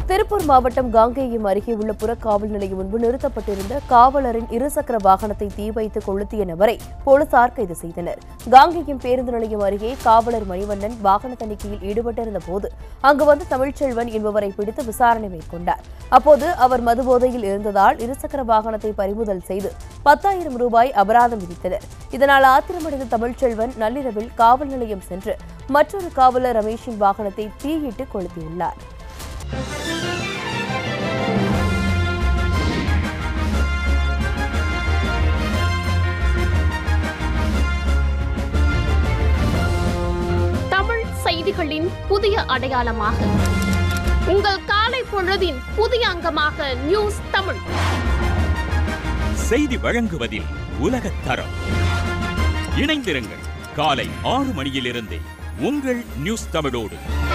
திருப்பூர் மாவட்டம் காங்கேயம் அருகே உள்ள புற காவல் நிலையம் முன்பு நிறுத்தப்பட்டிருந்த காவலரின் இருசக்கர வாகனத்தை தீ வைத்து கொளுத்திய நபரை போலீசார் கைது செய்தனர் காங்கேயம் பேருந்து நிலையம் அருகே காவலர் மணிவண்ணன் வாகன தணிக்கையில் ஈடுபட்டிருந்த போது அங்கு வந்த தமிழ்ச்செல்வன் என்பவரை பிடித்து விசாரணை மேற்கொண்டார் அப்போது அவர் மதுபோதையில் இருந்ததால் இருசக்கர வாகனத்தை பறிமுதல் செய்து பத்தாயிரம் ரூபாய் அபராதம் விதித்தனர் இதனால் ஆத்திரமடைந்த தமிழ்ச்செல்வன் நள்ளிரவில் காவல் நிலையம் சென்று மற்றொரு காவலர் ரமேஷின் வாகனத்தை தீயிட்டு கொளுத்தியுள்ளார் தமிழ் செய்திகளின் புதிய அடையாளமாக உங்கள் காலை பொழுதின் புதிய அங்கமாக நியூஸ் தமிழ் செய்தி வழங்குவதில் உலகத் தரம் இணைந்திருங்கள் காலை ஆறு மணியிலிருந்தே உங்கள் நியூஸ் தமிழோடு